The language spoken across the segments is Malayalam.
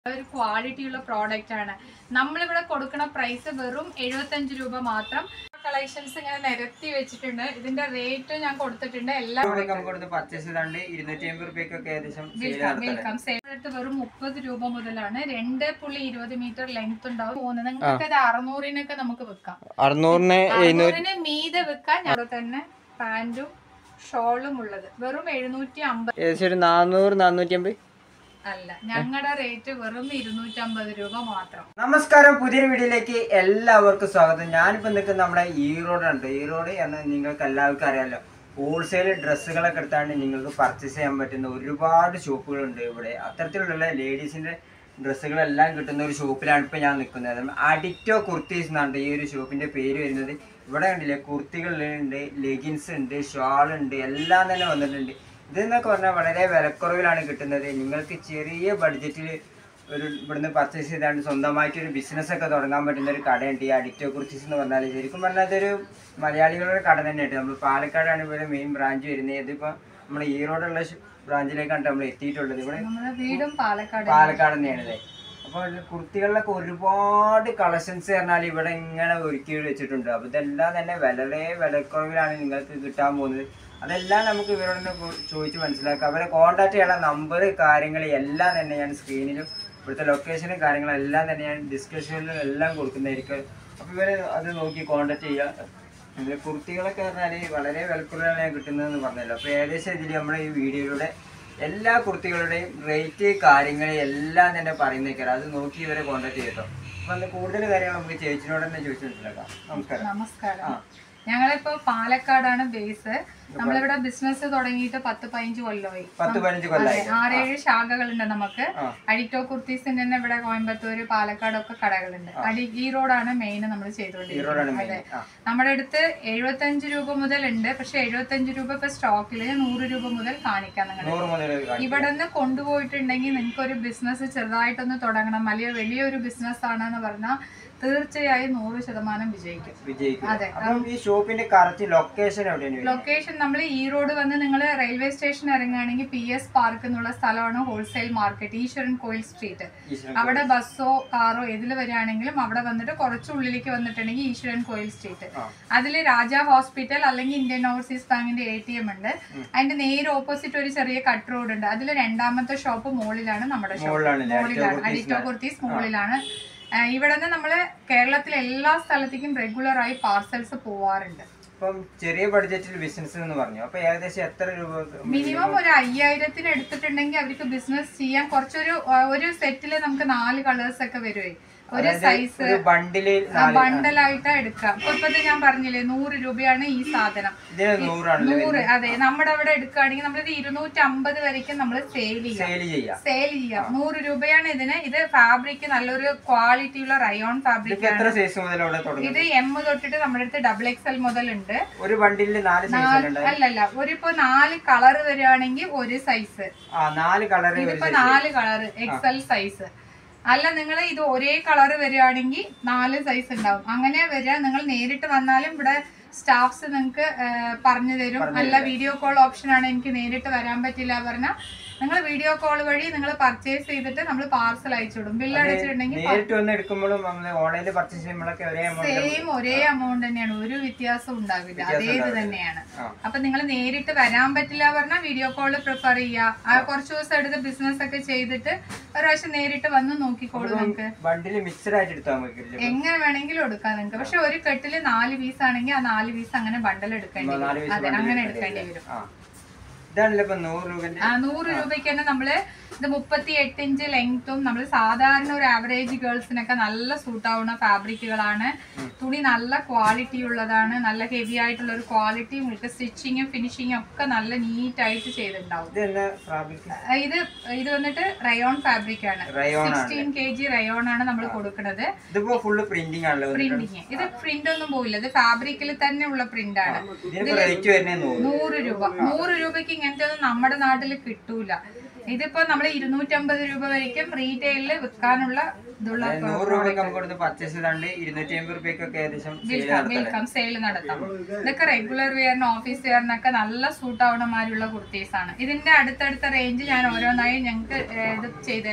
ഒരു ക്വാളിറ്റി ഉള്ള പ്രോഡക്റ്റ് ആണ് നമ്മളിവിടെ കൊടുക്കുന്ന പ്രൈസ് വെറും എഴുപത്തഞ്ച് രൂപ മാത്രം കളക്ഷൻസ് ഇങ്ങനെ നിരത്തി വെച്ചിട്ടുണ്ട് ഇതിന്റെ റേറ്റ് ഞാൻ കൊടുത്തിട്ടുണ്ട് എല്ലാ നമുക്ക് ഇവിടുന്ന് പർച്ചേസ് ചെയ്താണ്ട് ഇരുന്നൂറ്റി അമ്പത് റുപ്യക്കൊക്കെ ഏകദേശം സെയിൽ നടത്തണം വെൽക്കം സെയിൽ എടുത്ത് വെറും മുപ്പത് രൂപ മുതലാണ് രണ്ട് പുള്ളി ഇരുപത് മീറ്റർ ലെങ്ത് ഉണ്ടാവും മൂന്ന് നിങ്ങൾക്ക് ഇത് അറുന്നൂറിനൊക്കെ നമുക്ക് വിൽക്കാം അറുന്നൂറിന് അറുന്നൂറിന് മീതെ വിൽക്കാൻ ഞാൻ തന്നെ പാന്റും ഷോളും ഉള്ളത് വെറും എഴുന്നൂറ്റി അമ്പത് ഏകദേശം ഒരു നാനൂറ് നാനൂറ്റി അമ്പത് അല്ല ഞങ്ങളുടെ റേറ്റ് വെറും ഇരുന്നൂറ്റമ്പത് രൂപ മാത്രം നമസ്കാരം പുതിയൊരു വീഡിയോയിലേക്ക് എല്ലാവർക്കും സ്വാഗതം ഞാനിപ്പോ നിൽക്കുന്ന നമ്മുടെ ഈറോഡുണ്ട് ഈറോഡ് എന്ന് നിങ്ങൾക്ക് എല്ലാവർക്കും അറിയാലോ ഹോൾസെയിൽ ഡ്രസ്സുകളൊക്കെ എടുത്താണ്ട് നിങ്ങൾക്ക് പർച്ചേസ് ചെയ്യാൻ പറ്റുന്ന ഒരുപാട് ഷോപ്പുകളുണ്ട് ഇവിടെ അത്തരത്തിലുള്ള ലേഡീസിന്റെ ഡ്രസ്സുകളെല്ലാം കിട്ടുന്ന ഒരു ഷോപ്പിലാണ് ഇപ്പോൾ ഞാൻ നിൽക്കുന്നത് അഡിക്റ്റോ കുർത്തീസ് എന്നാണ് ഈ ഒരു ഷോപ്പിന്റെ പേര് വരുന്നത് ഇവിടെ കണ്ടില്ലേ കുർത്തികളുണ്ട് ലെഗിൻസ് ഉണ്ട് ഷാൾ ഉണ്ട് എല്ലാം തന്നെ വന്നിട്ടുണ്ട് ഇതെന്നൊക്കെ പറഞ്ഞാൽ വളരെ വിലക്കുറവിലാണ് കിട്ടുന്നത് നിങ്ങൾക്ക് ചെറിയ ബഡ്ജറ്റിൽ ഒരു ഇവിടുന്ന് പർച്ചേസ് ചെയ്താണ്ട് സ്വന്തമായിട്ട് ഒരു ബിസിനസ് ഒക്കെ തുടങ്ങാൻ പറ്റുന്ന ഒരു കടയുണ്ട് ഈ അഡിക്റ്റോ കുർത്തീസ് എന്ന് പറഞ്ഞാൽ ശരിക്കും പറഞ്ഞാൽ അതൊരു മലയാളികളുടെ കട തന്നെയായിട്ട് നമ്മൾ പാലക്കാടാണ് ഇവിടെ മെയിൻ ബ്രാഞ്ച് വരുന്നത് ഇതിപ്പോൾ നമ്മുടെ ഈറോഡുള്ള ബ്രാഞ്ചിലേക്കാണ് നമ്മൾ എത്തിയിട്ടുള്ളത് ഇവിടെ നമ്മുടെ വീടും പാലക്കാട് പാലക്കാട് തന്നെയാണല്ലേ അപ്പോൾ കുർത്തികളിലൊക്കെ ഒരുപാട് കളക്ഷൻസ് പറഞ്ഞാൽ ഇവിടെ ഇങ്ങനെ ഒരുക്കി വെച്ചിട്ടുണ്ട് അപ്പോൾ ഇതെല്ലാം തന്നെ വളരെ വിലക്കുറവിലാണ് നിങ്ങൾക്ക് കിട്ടാൻ പോകുന്നത് അതെല്ലാം നമുക്ക് ഇവരോട് ചോദിച്ച് മനസ്സിലാക്കാം അവരെ കോൺടാക്ട് ചെയ്യാനുള്ള നമ്പർ കാര്യങ്ങൾ എല്ലാം തന്നെ ഞാൻ സ്ക്രീനിലും ഇവിടുത്തെ ലൊക്കേഷനും കാര്യങ്ങളും എല്ലാം തന്നെ ഞാൻ ഡിസ്ക്രിപ്ഷനിലും എല്ലാം കൊടുക്കുന്നതായിരിക്കും അപ്പോൾ ഇവരെ അത് നോക്കി കോൺടാക്ട് ചെയ്യുക ഇതിൽ കുർത്തികളൊക്കെ പറഞ്ഞാൽ വളരെ വിലക്കുറവിലാണ് ഞാൻ കിട്ടുന്നതെന്ന് പറഞ്ഞല്ലോ അപ്പോൾ ഏകദേശം ഇതിൽ നമ്മുടെ ഈ വീഡിയോയിലൂടെ എല്ലാ കുർത്തികളുടെയും റേറ്റ് കാര്യങ്ങൾ എല്ലാം തന്നെ പറയുന്നേക്കാരം അത് നോക്കി ഇവരെ കോൺടാക്ട് ചെയ്തോ അപ്പോൾ അതിൽ കൂടുതൽ കാര്യങ്ങൾ നമുക്ക് ചേച്ചിനോട് തന്നെ ചോദിച്ചു മനസ്സിലാക്കാം നമസ്കാരം നമസ്കാരം ആ. ഞങ്ങളിപ്പോ പാലക്കാടാണ് ബേസ് നമ്മളിവിടെ ബിസിനസ് തുടങ്ങിയിട്ട് പത്ത് പതിനഞ്ച് കൊല്ലമായി പത്ത് പതിനഞ്ച് അതെ കൊല്ലമായി ആറേഴ് ശാഖകളുണ്ട് നമുക്ക് ആ. അഡിക്റ്റോ കുർത്തീസിന്റെ തന്നെ ഇവിടെ കോയമ്പത്തൂര് പാലക്കാടൊക്കെ കടകളുണ്ട് അടി ഈ റോഡാണ് മെയിൻ നമ്മൾ ഈറോഡാണ് ചെയ്തുകൊണ്ടിരിക്കുന്നത് മെയിൻ അതെ ആ നമ്മുടെ അടുത്ത് എഴുപത്തഞ്ച് രൂപ മുതൽ ഉണ്ട് പക്ഷെ എഴുപത്തഞ്ച് രൂപ ഇപ്പൊ സ്റ്റോക്കിൽ നൂറ് രൂപ മുതൽ കാണിക്കാം നിങ്ങൾ നൂറ് മുതൽ കാണിക്കാം. ഇവിടെ നിന്ന് കൊണ്ടുപോയിട്ടുണ്ടെങ്കിൽ നിങ്ങൾക്ക് ഒരു ബിസിനസ് ചെറുതായിട്ടൊന്ന് തുടങ്ങണം വലിയ വലിയൊരു ബിസിനസ് ആണെന്ന് പറഞ്ഞാൽ തീർച്ചയായും നൂറ് ശതമാനം വിജയിക്കും വിജയിക്കും അതെ. അപ്പം ഈ ഷോപ്പിന്റെ കറക്റ്റ് ലൊക്കേഷൻ എവിടെയാണ് വരുന്നത്? ലൊക്കേഷൻ നമ്മൾ ഈ റോഡ് വന്ന് നിങ്ങൾ റെയിൽവേ സ്റ്റേഷൻ ഇറങ്ങുകയാണെങ്കിൽ പി എസ് പാർക്ക് എന്നുള്ള സ്ഥലമാണ് wholesale market Eswaran Koil street Eswaran അവിടെ ബസ്സോ കാറോ ഏതിൽ വരികയാണെങ്കിലും അവിടെ വന്നിട്ട് കുറച്ച് ഉള്ളിലേക്ക് വന്നിട്ടുണ്ടെങ്കിൽ ഈശ്വരൻ കോയിൽ സ്ട്രീറ്റ് ആ. അതിൽ രാജ ഹോസ്പിറ്റൽ അല്ലെങ്കിൽ ഇന്ത്യൻ ഓവർസീസ് ബാങ്കിന്റെ എ ടി എം ഉണ്ട് അതിന്റെ നേരെ ഓപ്പോസിറ്റ് ഒരു ചെറിയ കട്ട് റോഡ് ഉണ്ട് അതിൽ രണ്ടാമത്തെ ഷോപ്പ് മോളിലാണ് നമ്മുടെ ഷോപ്പ് മുകളിലാണല്ലേ? മോളിലാണ് അഡിറ്റോ അഡിറ്റോ കുർത്തീസ് കുർത്തീസ് മുകളിലാണ് ഇവിടെ നിന്ന് നമ്മള് കേരളത്തിലെ എല്ലാ സ്ഥലത്തേക്കും റെഗുലർ ആയി പാർസൽസ് പോവാറുണ്ട് അപ്പം ചെറിയ ബഡ്ജറ്റിൽ ബിസിനസ് എന്ന് പറഞ്ഞു അപ്പൊ ഏകദേശം എത്ര രൂപ മിനിമം ഒരു അയ്യായിരത്തിന് എടുത്തിട്ടുണ്ടെങ്കിൽ അവർക്ക് ബിസിനസ് ചെയ്യാൻ കുറച്ചൊരു ആ, ഒരു സെറ്റില് നമുക്ക് നാല് കളേഴ്സ് ഒക്കെ വരുവേ ഒരു അതായത് സൈസ് ഒരു ബണ്ടില് നാല് ബണ്ടലായിട്ടാ എടുക്കാം ഇപ്പൊ ഇപ്പത്തെ ഞാൻ പറഞ്ഞില്ലേ നൂറ് രൂപയാണ് ഈ സാധനം ഇതിന് നൂറാണല്ലേ നൂറ് അതെ നമ്മുടെ അവിടെ എടുക്കുകയാണെങ്കിൽ നമ്മളിത് ഇരുന്നൂറ്റി അമ്പത് വരയ്ക്കും നമ്മൾ സെയിൽ ചെയ്യാം സെയിൽ ചെയ്യാം സെയിൽ ചെയ്യാം നൂറ് രൂപയാണ് ഇതിന് ഇത് ഫാബ്രിക് നല്ലൊരു ക്വാളിറ്റി ഉള്ള റയോൺ ഫാബ്രിക് ഇതിപ്പോ എത്ര സൈസ് മുതൽ അവിടെ തുടങ്ങും ഇത് എം തൊട്ടിട്ട് നമ്മുടെ അടുത്ത് ഡബിൾ എക്സ് എൽ മുതൽ ഉണ്ട് ഒരു ബണ്ടിലിൽ നാല് സൈസ് ഉണ്ട് അല്ലല്ല ഒരിപ്പോ നാല് കളർ വരികയാണെങ്കിൽ ഒരു സൈസ് ആ നാല് കളർ ഇതിപ്പോ നാല് കളർ എക്സൽ സൈസ് അല്ല നിങ്ങൾ ഇത് ഒരേ കളർ വരികയാണെങ്കിൽ നാല് സൈസ് ഉണ്ടാവും അങ്ങനെ വരിക നിങ്ങൾ നേരിട്ട് വന്നാലും ഇവിടെ സ്റ്റാഫ്സ് നിങ്ങൾക്ക് പറഞ്ഞു തരും അല്ല വീഡിയോ കോൾ ഓപ്ഷൻ ആണ് എനിക്ക് നേരിട്ട് വരാൻ പറ്റില്ല പറഞ്ഞാൽ നിങ്ങൾ വീഡിയോ കോൾ വഴി നിങ്ങൾ പർച്ചേസ് ചെയ്തിട്ട് നമ്മൾ പാർസൽ അയച്ചു വിടും ബില്ല് അടച്ചിട്ടുണ്ടെങ്കിൽ നേരിട്ട് വന്ന് എടുക്കുമ്പോഴും നമ്മൾ ഓൺലൈനിൽ പർച്ചേസ് ചെയ്യുമ്പോഴൊക്കെ ഒരേ എമൗണ്ട് സെയിം ഒരേ എമൗണ്ട് തന്നെയാണ് ഒരു വ്യത്യാസം ഉണ്ടാവില്ല അതേ ഇത് തന്നെയാണ് ആ. അപ്പൊ നിങ്ങൾ നേരിട്ട് വരാൻ പറ്റില്ല പറഞ്ഞാൽ വീഡിയോ കോൾ പ്രിഫർ ചെയ്യുക ആ കുറച്ച് ദിവസം എടുത്ത് ബിസിനസ് ഒക്കെ ചെയ്തിട്ട് ഒരു പ്രാവശ്യം നേരിട്ട് വന്ന് നോക്കിക്കോളൂ നിങ്ങൾക്ക് ബണ്ടിൽ മിക്സഡ് ആയിട്ട് എടുത്താൽ മതി എങ്ങനെ വേണമെങ്കിലും എടുക്കാം നിങ്ങൾക്ക് പക്ഷെ ഒരു കെട്ടില് നാല് പീസ് ആണെങ്കിൽ ആ നാല് പീസ് അങ്ങനെ ബണ്ടൽ എടുക്കേണ്ടി നാല് വരും piece അതെ bundle അങ്ങനെ എടുക്കേണ്ടി എടുക്കേണ്ടി വരും ആ ഇതാണല്ലോ ഇപ്പൊ നൂറ് രൂപന്റെ ആ നൂറ് രൂപയ്ക്ക് തന്നെ നമ്മള് ഇത് മുപ്പത്തി എട്ട് ഇഞ്ച് ലെങ്ത്തും നമ്മൾ സാധാരണ ഒരു ആവറേജ് ഗേൾസിനൊക്കെ നല്ല സൂട്ട് ആവുന്ന ഫാബ്രിക്കുകളാണ് തുണി നല്ല ക്വാളിറ്റി ഉള്ളതാണ് നല്ല ഹെവി ആയിട്ടുള്ള ഒരു ക്വാളിറ്റി നിങ്ങൾക്ക് സ്റ്റിച്ചിങ്ങും ഫിനിഷിങ്ങും ഒക്കെ നല്ല നീറ്റ് ആയിട്ട് ചെയ്തിട്ടുണ്ടാവും ഇത് എന്നാ ഫാബ്രിക് ആ, ഇത് ഇത് വന്നിട്ട് റയോൺ ഫാബ്രിക് ആണ് റയോൺ ആണ് സിക്സ്റ്റീൻ കെ ജി റയോൺ ആണ് നമ്മൾ കൊടുക്കുന്നത് ഇതിപ്പോ ഫുള്ള് പ്രിന്റിംഗ് ആണല്ലോ പ്രിന്റിങ് ഇത് പ്രിന്റ് ഒന്നും പോയില്ല ഇത് ഫാബ്രിക്കിൽ തന്നെ ഉള്ള പ്രിന്റ് ആണ് ഇതിനിപ്പോ റേറ്റ് വരുന്നേ നൂറ് നൂറ് രൂപ നൂറ് രൂപയ്ക്ക് ഇങ്ങനത്തെ ഒന്നും നമ്മുടെ നാട്ടിൽ കിട്ടൂല ഇതിപ്പോ നമ്മൾ ഇരുന്നൂറ്റമ്പത് രൂപ വരയ്ക്കും റീറ്റെയിലിൽ വിൽക്കാനുള്ള ഇതുള്ള നൂറ് രൂപയ്ക്ക് നമുക്ക് ഇവിടുന്ന് പർച്ചേസ് ചെയ്താണ്ട് ഇരുന്നൂറ്റി അമ്പത് രൂപയ്ക്കൊക്കെ ഏകദേശം സെയിൽ നടത്തണം വെൽക്കം സെയിൽ നടത്താം ഇതൊക്കെ റെഗുലർ വെയറിന് ഓഫീസ് വെയറിനൊക്കെ നല്ല സൂട്ട് ആവണമാരുള്ള കുർത്തീസ് ആണ് ഇതിന്റെ അടുത്തടുത്ത റേഞ്ച് ഞാൻ ഓരോന്നായി ഞങ്ങൾക്ക് ഇത് ചെയ്തുതരാം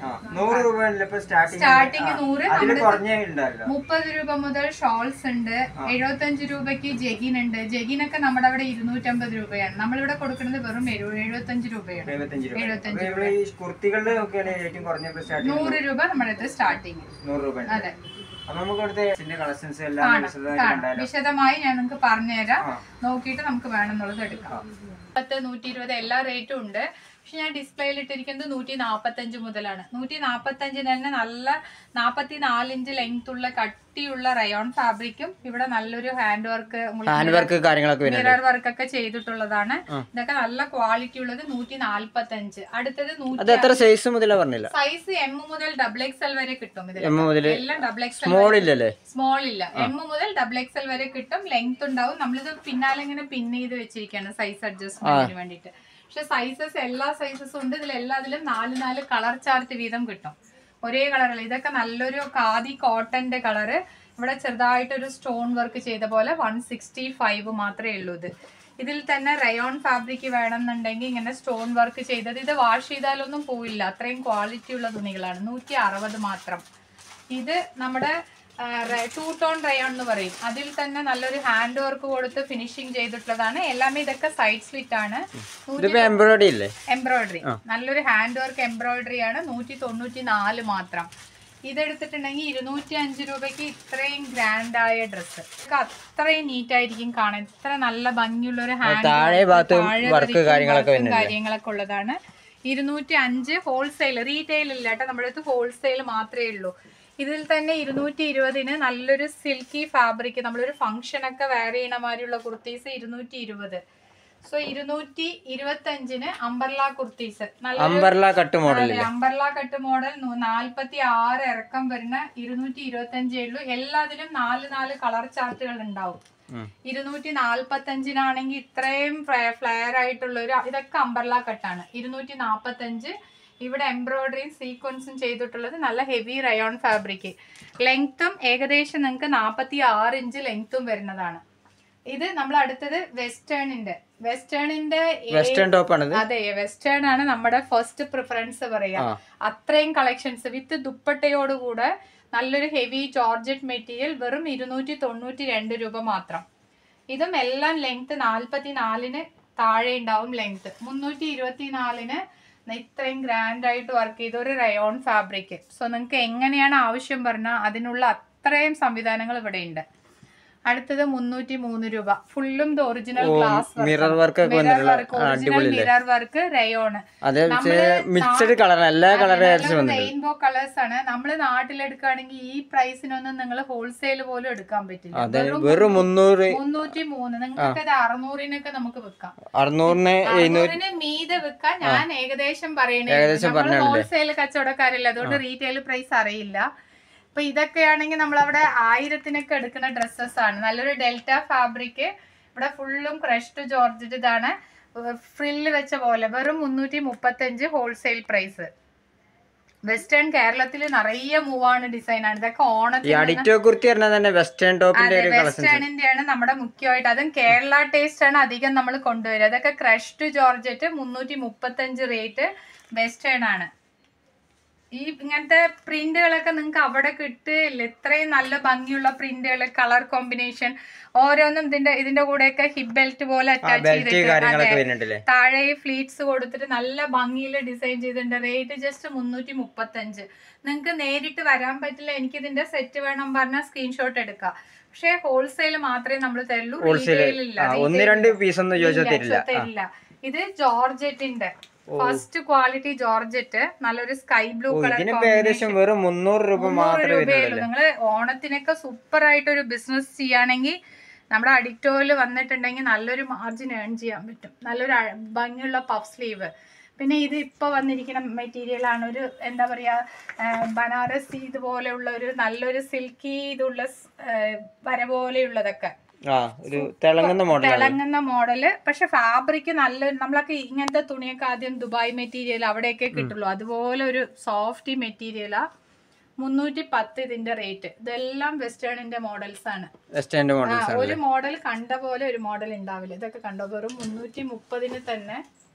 ആ, നൂറ് രൂപ ഇപ്പൊ സ്റ്റാർട്ടിങ് സ്റ്റാർട്ടിങ് നൂറ് അതിൽ നമ്മുടെ കുറഞ്ഞ ഉണ്ടല്ലോ മുപ്പത് രൂപ മുതൽ ഷോൾസ് ഉണ്ട് എഴുപത്തഞ്ച് രൂപയ്ക്ക് ജഗിൻ ഉണ്ട് ജഗിനൊക്കെ നമ്മുടെ അവിടെ ഇരുന്നൂറ്റമ്പത് രൂപയാണ് നമ്മളിവിടെ കൊടുക്കുന്നത് വെറും എഴു- എഴുപത്തഞ്ച് രൂപയാണ് എഴുപത്തഞ്ച് രൂപ എഴുപത്തഞ്ച് അപ്പൊ ഇവിടെ ഈ കുർത്തികളുടെ ഒക്കെയാണ് ഏറ്റവും കുറഞ്ഞ സ്റ്റാർട്ടിങ് നൂറ് രൂപ നമ്മുടെ അടുത്ത് സ്റ്റാർട്ടിങ് നൂറ് രൂപ ഉണ്ട് അതെ അപ്പൊ നമുക്ക് ഇവിടുത്തെ കളക്ഷൻസ് എല്ലാം കാണാം വിശദമായിട്ട് കാണാം കണ്ടാലോ വിശദമായി ഞാൻ നിങ്ങൾക്ക് പറഞ്ഞുതരാം ആ. നോക്കിയിട്ട് നമുക്ക് വേണമെന്നുള്ളത് എടുക്കാം പത്ത് നൂറ്റി ഇരുപത് എല്ലാ റേറ്റും ഉണ്ട് പക്ഷെ ഞാൻ ഡിസ്പ്ലേയിൽ ഇട്ടിരിക്കുന്നത് നൂറ്റി നാപ്പത്തഞ്ച് മുതലാണ് നൂറ്റി നാപ്പത്തഞ്ചിന് തന്നെ നല്ല നാപ്പത്തി നാലിഞ്ച് ലെങ്ത് ഉള്ള കട്ടിയുള്ള റയോൺ ഫാബ്രിക്കും ഇവിടെ നല്ലൊരു ഹാൻഡ് വർക്ക് ഹാൻഡ് വർക്ക് കാര്യങ്ങളൊക്കെ വരുന്നുണ്ട് മിറർ വർക്ക് ഒക്കെ ചെയ്തിട്ടുള്ളതാണ് ഇതൊക്കെ നല്ല ക്വാളിറ്റി ഉള്ളത് നൂറ്റി നാല്പത്തഞ്ച് അടുത്തത് അത് നൂറ്റി എത്ര സൈസ് മുതലാ പറഞ്ഞില്ല സൈസ് എം മുതൽ ഡബിൾ എക്സ് വരെ കിട്ടും ഇതിൽ എം മുതല് എല്ലാം ഡബിൾ എക്സ് സ്മോൾ ഇല്ലല്ലേ സ്മോൾ ഇല്ല എം മുതൽ ഡബിൾ എക്സ് എൽ വരെ കിട്ടും ലെങ്ത് ഉണ്ടാവും നമ്മളിത് പിന്നാലെ ഇങ്ങനെ പിൻ ചെയ്ത് വെച്ചിരിക്കുകയാണ് സൈസ് അഡ്ജസ്റ്റ്മെന്റിന് വേണ്ടിയിട്ട് പക്ഷെ സൈസസ് എല്ലാ സൈസസും ഉണ്ട് ഇതിൽ എല്ലാത്തിലും നാല് നാല് കളർ ചാർട്ട് വീതം കിട്ടും ഒരേ കളറിൽ ഇതൊക്കെ നല്ലൊരു ഖാദി കോട്ടന്റെ കളറ് ഇവിടെ ചെറുതായിട്ടൊരു സ്റ്റോൺ വർക്ക് ചെയ്ത പോലെ വൺ സിക്സ്റ്റി ഫൈവ് മാത്രമേ ഉള്ളൂ ഇത് ഇതിൽ തന്നെ റയോൺ ഫാബ്രിക് വേണമെന്നുണ്ടെങ്കിൽ ഇങ്ങനെ സ്റ്റോൺ വർക്ക് ചെയ്തത് ഇത് വാഷ് ചെയ്താലൊന്നും പോവില്ല അത്രയും ക്വാളിറ്റി ഉള്ള തുണികളാണ് നൂറ്റി അറുപത് മാത്രം ഇത് നമ്മുടെ ടൂ ടോൺ റയോൺ എന്ന് പറയും അതിൽ തന്നെ നല്ലൊരു ഹാൻഡ് വർക്ക് കൊടുത്ത് ഫിനിഷിംഗ് ചെയ്തിട്ടുള്ളതാണ് എല്ലാമേ ഇതൊക്കെ സൈഡ് സ്ലിറ്റ് ആണ് ഇതിപ്പോ എംബ്രോയിഡറി ഇല്ലേ എംബ്രോയിഡറി നല്ലൊരു ഹാൻഡ് വർക്ക് എംബ്രോയിഡറി ആണ് നൂറ്റി തൊണ്ണൂറ്റി നാല് മാത്രം ഇതെടുത്തിട്ടുണ്ടെങ്കിൽ ഇരുന്നൂറ്റി അഞ്ച് രൂപയ്ക്ക് ഇത്രയും ഗ്രാൻഡ് ആയ ഡ്രസ്സ് അത്രയും നീറ്റ് ആയിരിക്കും കാണാൻ ഇത്ര നല്ല ഭംഗിയുള്ള ഒരു ഹാൻഡ് താഴെ ഭാഗത്ത് work കാര്യങ്ങളൊക്കെ വരുന്നുണ്ട്. കാര്യങ്ങളൊക്കെ ഉള്ളതാണ് ഇരുന്നൂറ്റി അഞ്ച് ഹോൾസെയിൽ റീറ്റെയിൽ ഇല്ല കേട്ടോ നമ്മുടെ അടുത്ത് ഹോൾസെയിൽ മാത്രമേ ഉള്ളൂ ഇതിൽ തന്നെ ഇരുന്നൂറ്റി ഇരുപതിന് നല്ലൊരു സിൽക്കി ഫാബ്രിക് നമ്മളൊരു ഫംഗ്ഷൻ ഒക്കെ വെയർ ചെയ്യണ മാതിരിയുള്ള കുർത്തീസ് ഇരുന്നൂറ്റി ഇരുപത് സോ ഇരുന്നൂറ്റി ഇരുപത്തി അഞ്ചിന് അംബർല കുർത്തീസ് നല്ലൊരു umbrella cut model umbrella cut model നാൽപ്പത്തി ആറ് ഇറക്കം വരുന്ന ഇരുന്നൂറ്റി ഇരുപത്തി അഞ്ചേ ഉള്ളൂ എല്ലാത്തിലും നാല് നാല് കളർ ചാർട്ടുകൾ ഉണ്ടാവും ഇരുന്നൂറ്റി നാൽപ്പത്തി അഞ്ചിനാണെങ്കിൽ ഇത്രയും ഫ്ലെയർ ആയിട്ടുള്ള ഒരു ഇതൊക്കെ അംബർല കട്ടാണ് ഇരുന്നൂറ്റി നാൽപ്പത്തി അഞ്ച് ഇവിടെ എംബ്രോയിഡറിയും സീക്വൻസും ചെയ്തിട്ടുള്ളത് നല്ല ഹെവി റയോൺ ഫാബ്രിക് ലെങ്ത്തും ഏകദേശം നിങ്ങൾക്ക് നാൽപ്പത്തി ആറ് ഇഞ്ച് ലെങ്ത്തും വരുന്നതാണ് ഇത് നമ്മൾ അടുത്തത് വെസ്റ്റേണിന്റെ വെസ്റ്റേണിന്റെ വെസ്റ്റേൺ ടോപ്പ് ആണിത് അതെ വെസ്റ്റേൺ ആണ് നമ്മുടെ ഫസ്റ്റ് പ്രിഫറൻസ് പറയാ ആ. അത്രയും കളക്ഷൻസ് വിത്ത് ദുപ്പട്ടയോടുകൂടെ നല്ലൊരു ഹെവി ജോർജറ്റ് മെറ്റീരിയൽ വെറും ഇരുന്നൂറ്റി തൊണ്ണൂറ്റി രണ്ട് രൂപ മാത്രം ഇതും എല്ലാം ലെങ്ത് നാൽപ്പത്തി നാലിന് താഴെ ഉണ്ടാവും ലെങ്ത് മുന്നൂറ്റി ഇരുപത്തി നാലിന് ഇത്രയും ഗ്രാൻഡ് ആയിട്ട് വർക്ക് ചെയ്ത ഒരു റയോൺ ഫാബ്രിക് സോ നിങ്ങൾക്ക് എങ്ങനെയാണ് ആവശ്യം പറഞ്ഞാൽ അതിനുള്ള അത്രയും സംവിധാനങ്ങൾ ഇവിടെ ഉണ്ട് അടുത്തത് മുന്നൂറ്റി മൂന്ന് രൂപ ഫുള്ളും ഇത് ഒറിജിനൽ ഗ്ലാസ് മിറർ വർക്ക് ഒക്കെ വന്നിട്ടുള്ള ഒറിജിനൽ മിറർ വർക്ക് റയോണ് അതേ മിക്സഡ് കളർ എല്ലാ കളർ വന്നിട്ടുണ്ട് റെയിൻബോ കളേഴ്സ് ആണ് നമ്മള് നാട്ടിലെടുക്കുകയാണെങ്കിൽ ഈ പ്രൈസിനൊന്നും നിങ്ങൾ ഹോൾസെയിൽ പോലും എടുക്കാൻ പറ്റില്ല അതെ വെറും മുന്നൂറ് മുന്നൂറ്റി മൂന്ന് നിങ്ങൾക്ക് അത് അറുന്നൂറിനൊക്കെ നമുക്ക് വിൽക്കാം അറുന്നൂറിന് അറുന്നൂറിന് മീതെ വിൽക്കാൻ ഞാൻ ഏകദേശം പറയണേ ഏകദേശം നമ്മൾ ഹോൾസെയിൽ കച്ചവടക്കാരില്ല അതുകൊണ്ട് റീറ്റെയിൽ പ്രൈസ് അറിയില്ല ഇപ്പൊ ഇതൊക്കെയാണെങ്കിൽ നമ്മൾ അവിടെ ആയിരത്തിനൊക്കെ എടുക്കുന്ന ഡ്രസ്സസ് ആണ് നല്ലൊരു ഡെൽറ്റ ഫാബ്രിക് ഇവിടെ ഫുള്ളും ക്രഷ്ഡ് ജോർജറ്റ് ഇതാണ് ഫ്രില്ല് വെച്ച പോലെ വെറും മുന്നൂറ്റി മുപ്പത്തഞ്ച് ഹോൾസെയിൽ പ്രൈസ് വെസ്റ്റേൺ കേരളത്തിൽ നിറയെ മൂവാണ് ഡിസൈൻ ആണ് ഇതൊക്കെ ഈ ഓണത്തിന് അഡിറ്റോ കുർത്തി പറഞ്ഞാൽ തന്നെ വെസ്റ്റേൺ ടോപ്പിന്റെ അതെ ഒരു കളക്ഷൻ വെസ്റ്റേണിന്റെ ആണ് നമ്മുടെ മുഖ്യമായിട്ട് അതും കേരള ടേസ്റ്റ് ആണ് അധികം നമ്മൾ കൊണ്ടുവരിക അതൊക്കെ ക്രഷ്ഡ് ജോർജറ്റ് മുന്നൂറ്റി മുപ്പത്തഞ്ച് റേറ്റ് വെസ്റ്റേൺ ആണ് ഈ ഇങ്ങനത്തെ പ്രിന്റുകളൊക്കെ നിങ്ങൾക്ക് അവിടെ കിട്ടില്ല ഇത്രയും നല്ല ഭംഗിയുള്ള പ്രിന്റുകൾ കളർ കോമ്പിനേഷൻ ഓരോന്നും ഇതിന്റെ ഇതിന്റെ കൂടെയൊക്കെ ഹിപ്പ് ബെൽറ്റ് പോലെ അറ്റാച്ച് ബെൽറ്റ് കാര്യങ്ങളൊക്കെ ചെയ്തിട്ട് വരുന്നുണ്ടല്ലേ താഴെ ഈ ഫ്ലീറ്റ്സ് കൊടുത്തിട്ട് നല്ല ഭംഗിയിൽ ഡിസൈൻ ചെയ്തിട്ടുണ്ട് റേറ്റ് ജസ്റ്റ് മുന്നൂറ്റി മുപ്പത്തഞ്ച് നിങ്ങൾക്ക് നേരിട്ട് വരാൻ പറ്റില്ല എനിക്ക് ഇതിന്റെ സെറ്റ് വേണം പറഞ്ഞാൽ സ്ക്രീൻഷോട്ട് എടുക്കാം പക്ഷേ ഹോൾസെയിൽ മാത്രമേ നമ്മൾ തരുള്ളൂ ഹോൾസെയിൽ റീറ്റെയിൽ ഇല്ല ഒന്ന് Retail രണ്ട് പീസ് ഒന്നും ചോദിച്ചാൽ ഇല്ല, തരില്ല തരില്ല ഇത് ജോർജറ്റിന്റെ ഫസ്റ്റ് ക്വാളിറ്റി ജോർജറ്റ് നല്ലൊരു സ്കൈ ബ്ലൂ കളർ ഇതിനിപ്പോ ഏകദേശം വെറും മുന്നൂറ് രൂപ മാത്രമേ വരുന്നുള്ളൂ നിങ്ങൾ ഓണത്തിനൊക്കെ സൂപ്പർ ആയിട്ട് ഒരു ബിസിനസ് ചെയ്യുകയാണെങ്കിൽ നമ്മുടെ അഡിക്റ്റോയിൽ വന്നിട്ടുണ്ടെങ്കിൽ നല്ലൊരു മാർജിൻ ഏൺ ചെയ്യാൻ പറ്റും നല്ലൊരു അഴ- ഭംഗിയുള്ള പഫ് സ്ലീവ് പിന്നെ ഇത് ഇപ്പൊ വന്നിരിക്കുന്ന മെറ്റീരിയൽ ആണ് ഒരു എന്താ പറയാ ആ, ബനാറസി ഇതുപോലെയുള്ള ഒരു നല്ലൊരു സിൽക്കി ഇതുള്ള സ്, ആ, വര പോലെയുള്ളതൊക്കെ ആ ഒരു തിളങ്ങുന്ന മോഡലാണ് തിളങ്ങുന്ന മോഡല് പക്ഷെ ഫാബ്രിക് നല്ല നമ്മളൊക്കെ ഇങ്ങനത്തെ തുണിയൊക്കെ ആദ്യം ദുബായ് മെറ്റീരിയൽ അവിടെയൊക്കെ കിട്ടുള്ളൂ അതുപോലെ ഒരു സോഫ്റ്റ് മെറ്റീരിയലാ മുന്നൂറ്റി പത്ത് ഇതിന്റെ റേറ്റ് ഇതെല്ലാം വെസ്റ്റേണിന്റെ മോഡൽസ് ആണ് വെസ്റ്റേൺ ആ, മോഡൽസ് ആണ് ഒരു മോഡൽ കണ്ട പോലെ ഒരു മോഡൽ ഉണ്ടാവില്ല ഇതൊക്കെ കണ്ടോ വെറും മുന്നൂറ്റി മുപ്പതിന് തന്നെ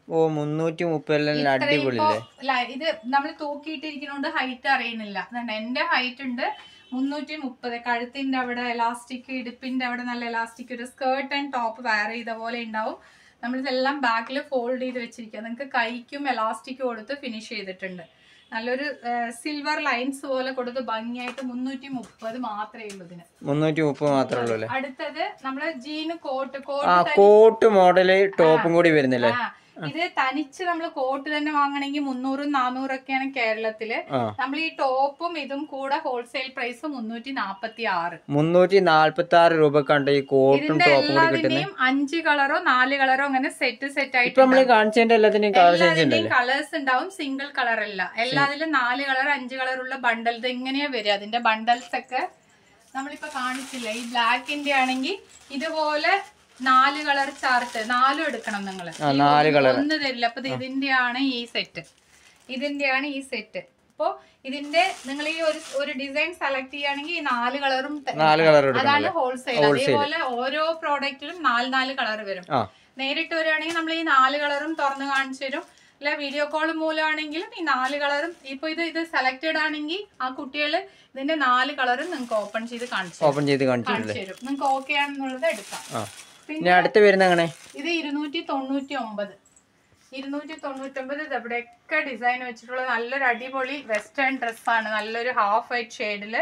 ഓ മുന്നൂറ്റി മുപ്പതെല്ലാം ഇത്രയും അടിപൊളി ഇപ്പൊ അല്ലേ ല- ഇത് നമ്മൾ തൂക്കിയിട്ടിരിക്കുന്നോണ്ട് ഹൈറ്റ് അറിയുന്നില്ല അതുകൊണ്ട് എന്റെ ഹൈറ്റ് ഉണ്ട് മുന്നൂറ്റി മുപ്പത് കഴുത്തിന്റെ അവിടെ എലാസ്റ്റിക് ഇടുപ്പിന്റെ അവിടെ നല്ല എലാസ്റ്റിക് ഒരു സ്കേർട്ട് ആൻഡ് ടോപ്പ് വെയർ ചെയ്ത പോലെ ഉണ്ടാവും നമ്മളിതെല്ലാം ബാക്കിൽ ഫോൾഡ് ചെയ്ത് വെച്ചിരിക്കുക നിങ്ങൾക്ക് കൈക്കും എലാസ്റ്റിക് കൊടുത്ത് ഫിനിഷ് ചെയ്തിട്ടുണ്ട് നല്ലൊരു സിൽവർ ലൈൻസ് പോലെ കൊടുത്ത് ഭംഗിയായിട്ട് മുന്നൂറ്റി മുപ്പത് മാത്രമേ ഉള്ളൂ ഇതിന് മുന്നൂറ്റി മുപ്പത് മാത്രമേ ഉള്ളൂ അല്ലേ അടുത്തത് നമ്മള് ജീന് കോട്ട് ആ കോട്ട് കോട്ട് മോഡല് ടോപ്പും കൂടി വരുന്നില്ലേ ആ ഇത് തനിച്ച് നമ്മൾ കോട്ട് തന്നെ വാങ്ങണമെങ്കിൽ മുന്നൂറും നാനൂറൊക്കെയാണ് കേരളത്തില് ആ നമ്മൾ ഈ ടോപ്പും ഇതും കൂടെ ഹോൾസെയിൽ പ്രൈസ് മുന്നൂറ്റി നാപ്പത്തി ആറ് മുന്നൂറ്റി നാല്പത്തി ആറ് രൂപക്കാണ്ട് ഈ കോട്ടും ഇതിന്റെ ടോപ്പും കൂടി കിട്ടുന്നത് എല്ലാതിന്റെയും അഞ്ച് കളറോ നാല് കളറോ അങ്ങനെ സെറ്റ് സെറ്റ് ആയിട്ട് ഇപ്പൊ നമ്മള് കാണിച്ചതിന്റെ എല്ലാത്തിന്റെയും കളർ ചേഞ്ച് എല്ലാതിന്റെയും ഉണ്ടല്ലേ കളേഴ്സ് ഉണ്ടാവും സിംഗിൾ കളർ അല്ല എല്ലാത്തിലും നാല് കളർ അഞ്ച് കളർ ഉള്ള ബണ്ടൽ ഇത് എങ്ങനെയാ വരിക അതിന്റെ ബണ്ടൽസ് ഒക്കെ നമ്മളിപ്പോ കാണിച്ചില്ല ഈ ബ്ലാക്കിന്റെ ആണെങ്കിൽ ഇതുപോലെ നാല് കളർ ചാർട്ട് നാലും എടുക്കണം നിങ്ങൾ ആ, നാല് colour. ഒന്ന് തരില്ല അപ്പൊ ഇത് ഇതിന്റെയാണ് ഈ സെറ്റ് ഇതിന്റെയാണ് ഈ സെറ്റ് അപ്പോ ഇതിന്റെ നിങ്ങൾ ഈ ഒരു ഒരു ഡിസൈൻ സെലക്ട് ചെയ്യുകയാണെങ്കിൽ ഈ നാല് കളറും നാല് കളർ എടുക്കണം അതാണ് ഹോൾസെയിൽ അതേപോലെ ഓരോ പ്രോഡക്റ്റിലും നാല് നാല് കളർ വരും ആ നേരിട്ട് വരികയാണെങ്കിൽ നമ്മൾ ഈ നാല് കളറും തുറന്ന് കാണിച്ചു തരും അല്ല വീഡിയോ കോൾ മൂലമാണെങ്കിലും ഈ നാല് കളറും ഇപ്പൊ ഇത് ഇത് സെലക്റ്റഡ് ആണെങ്കിൽ ആ കുട്ടികൾ ഇതിന്റെ നാല് കളറും നിങ്ങൾക്ക് ഓപ്പൺ ചെയ്ത് കാണിച്ചു തരും. ഓപ്പൺ ചെയ്ത് കാണിച്ചിട്ടില്ലേ കാണിച്ചു തരും നിങ്ങൾക്ക് ഓക്കെ ആണെന്നുള്ളത് എടുക്കാം ആ പിന്നെ ഇനി അടുത്ത് വരുന്ന അങ്ങനെ ഇത് ഇരുന്നൂറ്റി തൊണ്ണൂറ്റി ഒമ്പത് ഇരുന്നൂറ്റി തൊണ്ണൂറ്റി ഒമ്പത് ഇവിടെയൊക്കെ ഡിസൈൻ വെച്ചിട്ടുള്ള നല്ലൊരു അടിപൊളി വെസ്റ്റേൺ ഡ്രസ്സാണ് നല്ലൊരു ഹാഫ് വൈറ്റ് ഷെയ്ഡില്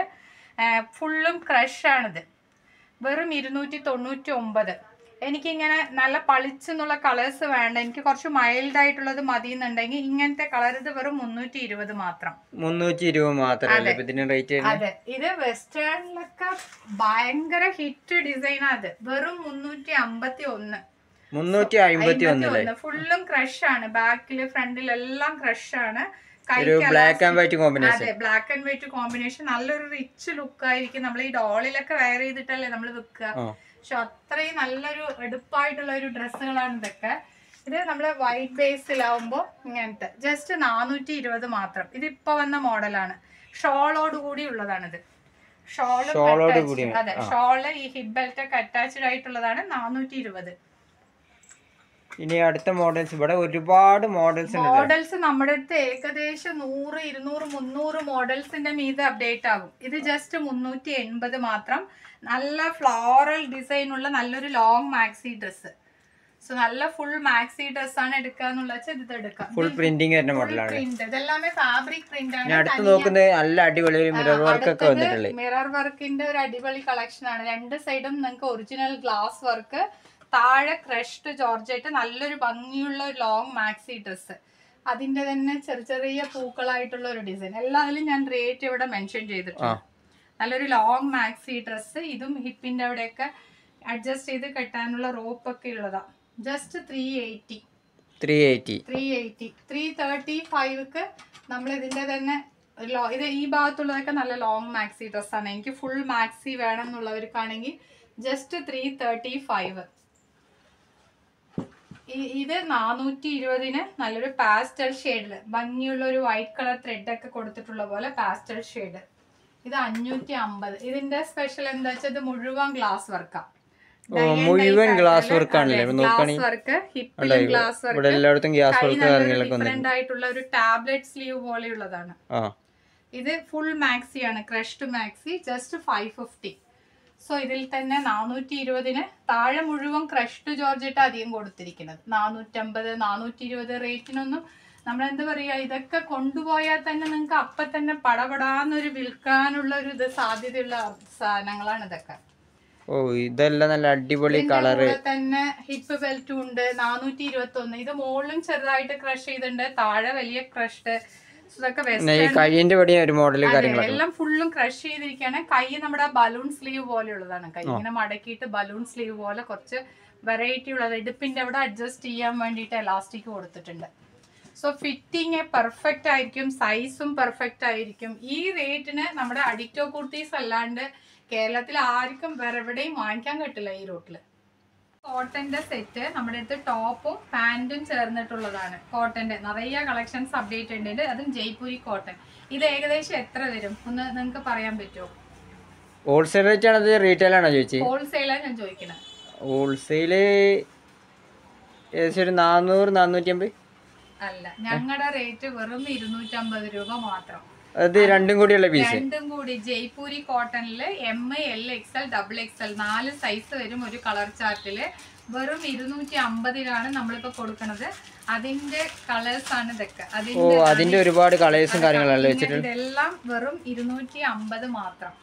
ഫുള്ളും ക്രഷ് ആണിത് വെറും ഇരുന്നൂറ്റി തൊണ്ണൂറ്റി ഒമ്പത് എനിക്കിങ്ങനെ നല്ല പളിച്ചെന്നുള്ള കളേഴ്സ് വേണ്ട എനിക്ക് കുറച്ച് മൈൽഡ് ആയിട്ടുള്ളത് മതി എന്നുണ്ടെങ്കിൽ ഇങ്ങനത്തെ കളർ ഇത് വെറും മുന്നൂറ്റി ഇരുപത് മാത്രം മുന്നൂറ്റി ഇരുപത് മാത്രമല്ലേ ഇപ്പൊ ഇതിന് റേറ്റ് അതെ ഇത് വെസ്റ്റേണിലൊക്കെ ഭയങ്കര ഹിറ്റ് ഡിസൈൻ അത് വെറും മുന്നൂറ്റി അമ്പത്തി ഒന്ന് മുന്നൂറ്റി അമ്പത്തി ഒന്നല്ലേ ഫുള്ളും ക്രഷ് ആണ് ബാക്കില് ഫ്രണ്ടിലെല്ലാം ക്രഷ് ആണ് ഒരു ബ്ലാക്ക് ആൻഡ് വൈറ്റ് കോമ്പിനേഷൻ അതെ ബ്ലാക്ക് ആൻഡ് വൈറ്റ് കോമ്പിനേഷൻ നല്ലൊരു റിച്ച് ലുക്ക് ആയിരിക്കും നമ്മൾ ഈ ഡോളിലൊക്കെ വെയർ ചെയ്തിട്ടല്ലേ നമ്മൾ വെക്കുക ആ പക്ഷെ അത്രയും നല്ലൊരു എടുപ്പായിട്ടുള്ള ഒരു ഡ്രസ്സുകളാണ് ഇതൊക്കെ ഇത് നമ്മള് വൈറ്റ് ബേസിലാവുമ്പോ ഇങ്ങനത്തെ ജസ്റ്റ് നാനൂറ്റി ഇരുപത് മാത്രം ഇത് ഇപ്പൊ വന്ന മോഡലാണ് ഷോളോട് കൂടി ഉള്ളതാണിത് ഷോള് ഷോളോട് കൂടി, അതെ ഷോള് ഈ ഹിപ്പ് ബെൽറ്റ് ഒക്കെ അറ്റാച്ച്ഡ് ആയിട്ടുള്ളതാണ് നാനൂറ്റി ഇരുപത് ഇനി അടുത്ത മോഡൽസ് ഇവിടെ ഒരുപാട് മോഡൽസ് ഉണ്ട് മോഡൽസ് നമ്മുടെ അടുത്ത് ഏകദേശം നൂറ് ഇരുന്നൂറ് മുന്നൂറ് മോഡൽസിന്റെ മീത് അപ്ഡേറ്റ് ആകും ഇത് ജസ്റ്റ് മുന്നൂറ്റി എൺപത് മാത്രം നല്ല ഫ്ലോറൽ ഡിസൈൻ ഉള്ള നല്ലൊരു ലോങ് മാക്സി ഡ്രസ്സ് സോ നല്ല ഫുൾ മാക്സി ഡ്രസ് ആണ് എടുക്കാന്നുള്ള വെച്ചാൽ ഇത് എടുക്കാം ഫുൾ പ്രിന്റിങ് വരുന്ന മോഡലാണ് പ്രിന്റ് ഇതെല്ലാമേ ഫാബ്രിക് പ്രിന്റ് ഇനി ആണ് അടുത്ത് നോക്കുന്നത് നല്ല അടിപൊളി ഒരു മിറർ വർക്ക് ഒക്കെ വന്നിട്ടുള്ളത് മിറർ വർക്കിന്റെ ഒരു അടിപൊളി കളക്ഷൻ ആണ് രണ്ട് സൈഡും നിങ്ങൾക്ക് ഒറിജിനൽ ഗ്ലാസ് വർക്ക് താഴെ ക്രഷ്ഡ് ജോർജറ്റ് നല്ലൊരു ഭംഗിയുള്ള ഒരു ലോങ് മാക്സി ഡ്രസ്സ് അതിന്റെ തന്നെ ചെറിയ ചെറിയ പൂക്കളായിട്ടുള്ള ഒരു ഡിസൈൻ എല്ലാത്തിലും ഞാൻ റേറ്റ് ഇവിടെ മെൻഷൻ ചെയ്തിട്ടുണ്ട് നല്ലൊരു ലോങ് മാക്സി ഡ്രസ്സ് ഇതും ഹിപ്പിന്റെ അവിടെയൊക്കെ അഡ്ജസ്റ്റ് ചെയ്ത് കെട്ടാനുള്ള റോപ്പ് ഒക്കെ ഉള്ളതാ just three eighty three eighty three eighty three thirty ഫൈവ്ക്ക് നമ്മൾ ഇതിന്റെ തന്നെ ലോ- ഇത് ഈ ഭാഗത്തുള്ളതൊക്കെ നല്ല ലോങ് മാക്സി ഡ്രസ്സാണ് എനിക്ക് ഫുൾ മാക്സി വേണം എന്നുള്ളവർക്കാണെങ്കിൽ ജസ്റ്റ് ത്രീ തേർട്ടി ഫൈവ് ഇത് നാനൂറ്റി ഇരുപതിന് നല്ലൊരു പാസ്റ്റൽ ഷെയ്ഡില് ഭംഗിയുള്ള ഒരു വൈറ്റ് കളർ ത്രെഡ് ഒക്കെ കൊടുത്തിട്ടുള്ള പോലെ പാസ്റ്റൽ ഷെയ്ഡ് ഇത് അഞ്ഞൂറ്റി അമ്പത് ഇതിന്റെ സ്പെഷ്യൽ എന്താ വെച്ചാൽ ഇത് മുഴുവൻ ഗ്ലാസ് വർക്കാ മുഴുവൻ glass work ആണല്ലേ? ഇപ്പൊ നോക്കുകയാണെങ്കിൽ വർക്ക് ഹിപ്പിലും ഗ്ലാസ് ഇവിടെ വർക്ക് എല്ലായിടത്തും ഗ്യാസ് വർക്ക് കാര്യങ്ങളൊക്കെ വന്നിട്ടുണ്ട് ഡിഫറെന്റ് ആയിട്ടുള്ള ഒരു ടാബ്ലറ്റ് സ്ലീവ് പോലെയുള്ളതാണ് ആ ഇത് ഫുൾ മാക്സി ആണ് crushed maxi just five fifty so ഇതിൽ തന്നെ നാനൂറ്റി ഇരുപതിന് താഴെ മുഴുവൻ ക്രഷ്ഡ് ജോർജറ്റ് അധികം കൊടുത്തിരിക്കുന്നത് നാനൂറ്റമ്പത് നാനൂറ്റി ഇരുപത് റേറ്റിനൊന്നും നമ്മൾ എന്താ പറയാ ഇതൊക്കെ കൊണ്ടുപോയാൽ തന്നെ നിങ്ങൾക്ക് അപ്പൊ തന്നെ പടപടാന്നൊരു വിൽക്കാനുള്ള ഒരു ഇത് സാധ്യതയുള്ള സാധനങ്ങളാണ് ഇതൊക്കെ ഓ ഇതെല്ലാം നല്ല അടിപൊളി ഇതിന്റെ കളറ് കൂടെ തന്നെ ഹിപ്പ് ബെൽറ്റും ഉണ്ട് നാനൂറ്റി ഇരുപത്തി ഒന്ന് ഇത് മുകളിലും ചെറുതായിട്ട് ക്രഷ് ചെയ്തിട്ടുണ്ട് താഴെ വലിയ ക്രഷ്ഡ് ഇതൊക്കെ പിന്നെ ഈ വെസ്റ്റേൺ കയ്യിന്റെ പടിയും ഒരു മോഡല് അതെ, കാര്യങ്ങളൊക്കെ എല്ലാം ഫുള്ളും ക്രഷ് ചെയ്തിരിക്കുകയാണ് കൈ നമ്മുടെ ബലൂൺ സ്ലീവ് പോലെയുള്ളതാണ് കൈ ഇങ്ങനെ മടക്കിയിട്ട് ബലൂൺ സ്ലീവ് പോലെ കുറച്ച് വെറൈറ്റി ഉള്ളത് ഇടുപ്പിന്റെ അവിടെ അഡ്ജസ്റ്റ് ചെയ്യാൻ വേണ്ടിയിട്ട് എലാസ്റ്റിക് കൊടുത്തിട്ടുണ്ട് സോ ഫിറ്റിങ് പെർഫെക്റ്റ് ആയിരിക്കും സൈസും പെർഫെക്റ്റ് ആയിരിക്കും ഈ റേറ്റിന് നമ്മുടെ അഡിക്റ്റോ കുർത്തീസ് അല്ലാണ്ട് കേരളത്തിൽ ആർക്കും വേറെ എവിടെയും വാങ്ങിക്കാൻ കിട്ടില്ല ഈ റൂട്ടിൽ കോട്ടന്റെ സെറ്റ് നമ്മുടെ അടുത്ത് ടോപ്പും പാന്റും ചേർന്നിട്ടുള്ളതാണ് കോട്ടന്റെ നിറയെ കളക്ഷൻസ് അപ്ഡേറ്റ് ഉണ്ട് അതും ജയ്പൂരി കോട്ടൺ ഇത് ഏകദേശം എത്ര വരും ഒന്ന് നിങ്ങൾക്ക് പറയാൻ പറ്റുമോ ഹോൾസെയിൽ റേറ്റ് ആണത് റീറ്റെയിൽ ആണോ ചോദിച്ചത് ഹോൾസെയിലാണ് ഞാൻ ചോദിക്കുന്നത് ഹോൾസെയില് ഏകദേശം ഒരു നാനൂറ് നാനൂറ്റി അമ്പത് അല്ല ഞങ്ങളുടെ റേറ്റ് വെറും ഇരുന്നൂറ്റമ്പത് രൂപ മാത്രം അത് രണ്ടും കൂടിയുള്ള പീസ് രണ്ടും കൂടി ജയ്പൂരി കോട്ടണില് M L X L double X L നാല് സൈസ് വരും ഒരു കളർ ചാർട്ടില് വെറും ഇരുന്നൂറ്റി അമ്പതിലാണ് നമ്മളിപ്പോ കൊടുക്കണത് അതിന്റെ കളേഴ്സ് ആണ് ഇതൊക്കെ ഓ അതിന്റെ അതിന്റെ ഒരുപാട് കളേഴ്സും കാര്യങ്ങളല്ലേ ഇങ്ങനെ വെച്ചിട്ട് ഇതെല്ലാം വെറും ഇരുന്നൂറ്റി അമ്പത് മാത്രം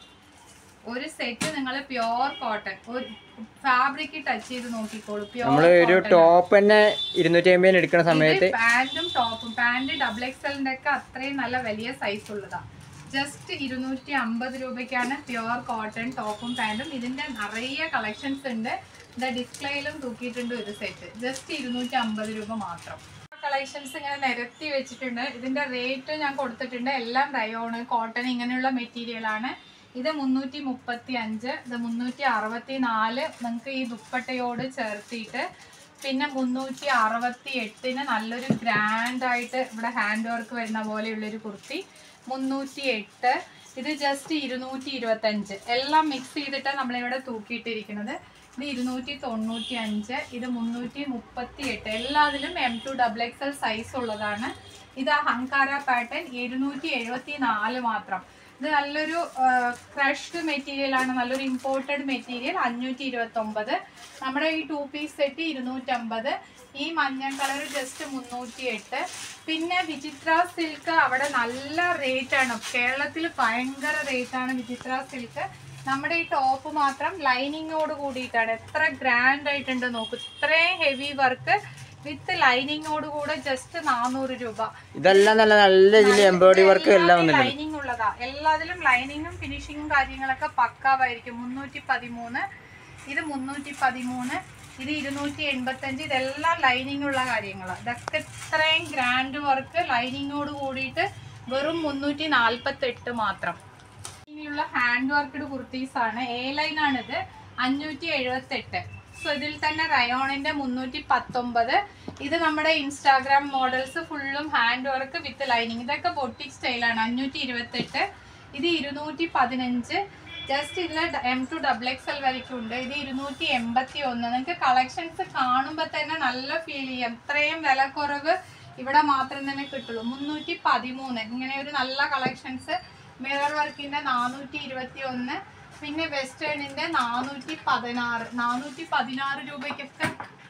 ഒരു സെറ്റ് നിങ്ങൾ പ്യോർ കോട്ടൺ ഒരു ഫാബ്രിക് ടച്ച് ചെയ്ത് നോക്കിക്കോളൂ നമ്മൾ ഒരു പ്യോർ ടോപ്പ് തന്നെ ഇരുന്നൂറ്റി അമ്പതിന് എടുക്കുന്ന സമയത്ത് പാന്റും ടോപ്പും പാന്റ് ഡബിൾ എക്സലിന്റെ ഒക്കെ അത്രയും നല്ല വലിയ സൈസ് ഉള്ളതാ ജസ്റ്റ് ഇരുന്നൂറ്റി അമ്പത് രൂപയ്ക്കാണ് പ്യുവർ കോട്ടൺ ടോപ്പും പാന്റും ഇതിന്റെ നിറയെ കളക്ഷൻസ് ഉണ്ട് ഇത് ഡിസ്പ്ലേയിലും തൂക്കിയിട്ടുണ്ട് ഒരു സെറ്റ് ജസ്റ്റ് ഇരുന്നൂറ്റി അമ്പത് രൂപ മാത്രം കളക്ഷൻസ് ഇങ്ങനെ നിരത്തി വെച്ചിട്ടുണ്ട് ഇതിന്റെ റേറ്റ് ഞാൻ കൊടുത്തിട്ടുണ്ട് എല്ലാം റയോണ് കോട്ടൺ ഇങ്ങനെയുള്ള മെറ്റീരിയൽ ആണ് ഇത് മുന്നൂറ്റി മുപ്പത്തി അഞ്ച് ഇത് മുന്നൂറ്റി അറുപത്തി നാല് നിങ്ങൾക്ക് ഈ ദുപ്പട്ടയോട് ചേർത്തിയിട്ട് പിന്നെ മുന്നൂറ്റി അറുപത്തി എട്ടിന് നല്ലൊരു ഗ്രാൻഡ് ആയിട്ട് ഇവിടെ ഹാൻഡ് വർക്ക് വരുന്ന പോലെയുള്ളൊരു കുർത്തി മുന്നൂറ്റി എട്ട് ഇത് ജസ്റ്റ് ഇരുന്നൂറ്റി ഇരുപത്തഞ്ച് എല്ലാം മിക്സ് ചെയ്തിട്ടാണ് നമ്മളിവിടെ തൂക്കിയിട്ടിരിക്കുന്നത് ഇത് ഇരുന്നൂറ്റി തൊണ്ണൂറ്റി അഞ്ച് ഇത് മുന്നൂറ്റി മുപ്പത്തി എട്ട് എല്ലാത്തിലും M to double X L size ഉള്ളതാണ് ഇത് ഹങ്കാര പാറ്റേൺ ഇരുന്നൂറ്റി എഴുപത്തി നാല് മാത്രം ഇത് നല്ലൊരു ക്രഷ്ഡ് മെറ്റീരിയൽ ആണ് നല്ലൊരു ഇമ്പോർട്ടഡ് മെറ്റീരിയൽ അഞ്ഞൂറ്റി ഇരുപത്തി ഒമ്പത് നമ്മുടെ ഈ ടു പീസ് സെറ്റ് ഇരുന്നൂറ്റമ്പത് ഈ മഞ്ഞ കളർ ജസ്റ്റ് മുന്നൂറ്റി എട്ട് പിന്നെ വിചിത്ര സിൽക്ക് അവിടെ നല്ല റേറ്റ് ആണ് കേരളത്തിൽ ഭയങ്കര റേറ്റ് ആണ് വിചിത്ര സിൽക്ക് നമ്മുടെ ഈ ടോപ്പ് മാത്രം ലൈനിങ്ങോട് കൂടിയിട്ടാണ് എത്ര ഗ്രാൻഡ് ആയിട്ടുണ്ട് നോക്കൂ ഇത്രയും ഹെവി വർക്ക് വിത്ത് ലൈനിങ്ങോട് കൂടെ ജസ്റ്റ് നാനൂറ് രൂപ ഇതെല്ലാം നല്ല നല്ല ഇതിൽ എംബ്രോയിഡറി വർക്ക് എല്ലാം വന്നിട്ടുണ്ട് ലൈനിങ് ഉള്ളതാ എല്ലാത്തിലും ലൈനിങ്ങും ഫിനിഷിങ്ങും കാര്യങ്ങളൊക്കെ പക്കാവായിരിക്കും മുന്നൂറ്റി പതിമൂന്ന് ഇത് മുന്നൂറ്റി പതിമൂന്ന് ഇത് ഇരുന്നൂറ്റി എൺപത്തഞ്ച് ഇതെല്ലാം ലൈനിങ് ഉള്ള കാര്യങ്ങളാണ് ഇതൊക്കെ ഇത്രയും ഗ്രാൻഡ് വർക്ക് ലൈനിങ്ങോട് കൂടിയിട്ട് വെറും മുന്നൂറ്റി നാൽപ്പത്തി എട്ട് മാത്രം ഇനിയുള്ള ഹാൻഡ് വർക്ക്ഡ് കുർത്തീസ് ആണ് എ ലൈൻ ആണിത് അഞ്ഞൂറ്റി എഴുപത്തി എട്ട് സോ ഇതിൽ തന്നെ റയോണിന്റെ മുന്നൂറ്റി പത്തൊമ്പത് ഇത് നമ്മുടെ ഇൻസ്റ്റാഗ്രാം മോഡൽസ് ഫുള്ളും ഹാൻഡ് വർക്ക് വിത്ത് ലൈനിങ് ഇതൊക്കെ ബൊട്ടിക് സ്റ്റൈലാണ് അഞ്ഞൂറ്റി ഇരുപത്തി എട്ട് ഇത് ഇരുന്നൂറ്റി പതിനഞ്ച് ജസ്റ്റ് ഇതിൽ M to double X L വരയ്ക്കും ഉണ്ട് ഇത് ഇരുന്നൂറ്റി എൺപത്തി ഒന്ന് നിങ്ങൾക്ക് കളക്ഷൻസ് കാണുമ്പോൾ തന്നെ നല്ല ഫീൽ ചെയ്യും ഇത്രയും വില കുറവ് ഇവിടെ മാത്രം തന്നെ കിട്ടുള്ളൂ മുന്നൂറ്റി പതിമൂന്ന് ഇങ്ങനെ ഒരു നല്ല കളക്ഷൻസ് മിറർ വർക്കിന്റെ നാനൂറ്റി ഇരുപത്തി ഒന്ന് പിന്നെ വെസ്റ്റേണിന്റെ നാനൂറ്റി പതിനാറ് നാനൂറ്റി പതിനാറ് രൂപയ്ക്കൊക്കെ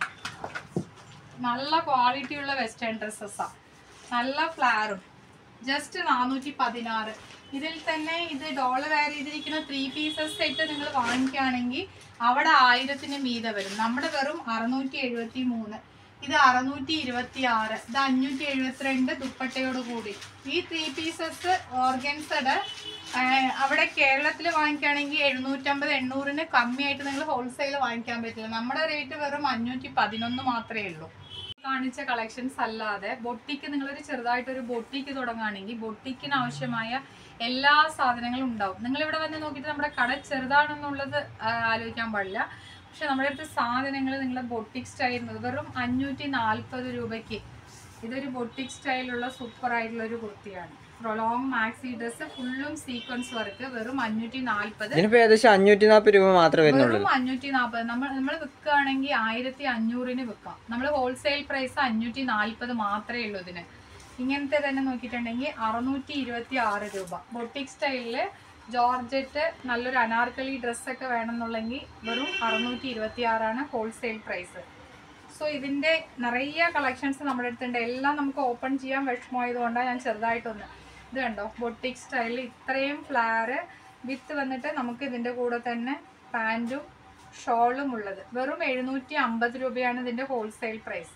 നല്ല ക്വാളിറ്റി ഉള്ള വെസ്റ്റേൺ ഡ്രസ്സസാണ് നല്ല ഫ്ലാറും ജസ്റ്റ് നാനൂറ്റി പതിനാറ് ഇതിൽ തന്നെ ഇത് ഡോളർ വെയർ ചെയ്തിരിക്കുന്ന ത്രീ പീസസ് സെറ്റ് നിങ്ങൾ വാങ്ങിക്കുകയാണെങ്കിൽ അവിടെ ആയിരത്തിന് മീതെ വരും നമ്മുടെ വെറും അറുന്നൂറ്റി എഴുപത്തി മൂന്ന് ഇത് അറുന്നൂറ്റി ഇരുപത്തി ആറ് ഇത് അഞ്ഞൂറ്റി എഴുപത്തിരണ്ട് ദുപ്പട്ടയോട് കൂടി ഈ ത്രീ പീസസ് ഓർഗൻസഡ് അവിടെ കേരളത്തിൽ വാങ്ങിക്കുകയാണെങ്കിൽ എഴുന്നൂറ്റമ്പത് എണ്ണൂറിന് കമ്മിയായിട്ട് നിങ്ങൾ ഹോൾസെയിൽ വാങ്ങിക്കാൻ പറ്റില്ല നമ്മുടെ റേറ്റ് വെറും അഞ്ഞൂറ്റി പതിനൊന്ന് മാത്രമേ ഉള്ളൂ കാണിച്ച കളക്ഷൻസ് അല്ലാതെ ബൊട്ടിക്ക് നിങ്ങളൊരു ചെറുതായിട്ടൊരു ബൊട്ടിക്ക് തുടങ്ങുകയാണെങ്കിൽ ബൊട്ടിക്കിന് ആവശ്യമായ എല്ലാ സാധനങ്ങളും ഉണ്ടാവും നിങ്ങൾ ഇവിടെ വന്ന് നോക്കിയിട്ട് നമ്മുടെ കട ചെറുതാണെന്നുള്ളത് ആ, ആലോചിക്കാൻ പാടില്ല പക്ഷെ നമ്മുടെ അടുത്ത് സാധനങ്ങൾ നിങ്ങളുടെ ബൊട്ടിക് സ്റ്റൈൽ വെറും അഞ്ഞൂറ്റി നാൽപ്പത് രൂപയ്ക്ക് ഇതൊരു ബൊട്ടിക് സ്റ്റൈലുള്ള സൂപ്പർ ആയിട്ടുള്ള ഒരു കുർത്തിയാണ് പ്രൊലോങ് മാക്സി ഡ്രസ് ഫുള്ളും സീക്വൻസ് വർക്ക് വെറും അഞ്ഞൂറ്റി നാൽപ്പത് ഇതിനിപ്പോ ഏകദേശം അഞ്ഞൂറ്റി നാൽപ്പത് രൂപ മാത്രമേ വരുന്നുള്ളൂ വെറും അഞ്ഞൂറ്റി നാൽപ്പത് നമ്മൾ നമ്മൾ വിൽക്കുകയാണെങ്കിൽ ആയിരത്തി അഞ്ഞൂറിന് വിൽക്കാം നമ്മൾ ഹോൾസെയിൽ പ്രൈസ് അഞ്ഞൂറ്റി നാൽപ്പത് മാത്രമേ ഉള്ളൂ ഇതിന് ഇങ്ങനത്തെ തന്നെ നോക്കിയിട്ടുണ്ടെങ്കിൽ അറുന്നൂറ്റി ഇരുപത്തി ആറ് രൂപ ബൊട്ടിക് സ്റ്റൈലില് ജോർജറ്റ് നല്ലൊരു അനാർക്കലി ഡ്രസ്സൊക്കെ വേണമെന്നുണ്ടെങ്കിൽ വെറും അറുന്നൂറ്റി ഇരുപത്തി ആറാണ് ഹോൾസെയിൽ പ്രൈസ് സോ ഇതിന്റെ നിറയെ കളക്ഷൻസ് നമ്മുടെ അടുത്തുണ്ട് എല്ലാം നമുക്ക് ഓപ്പൺ ചെയ്യാൻ വിഷമമായതുകൊണ്ടാണ് ഞാൻ ചെറുതായിട്ടൊന്ന് ഇത് കണ്ടോ ബൊട്ടിക് സ്റ്റൈലിൽ ഇത്രയും ഫ്ലാറ് വിത്ത് വന്നിട്ട് നമുക്ക് ഇതിന്റെ കൂടെ തന്നെ പാൻറ്റും ഷോളും ഉള്ളത് വെറും എഴുന്നൂറ്റി അമ്പത് രൂപയാണ് ഇതിന്റെ ഹോൾസെയിൽ പ്രൈസ്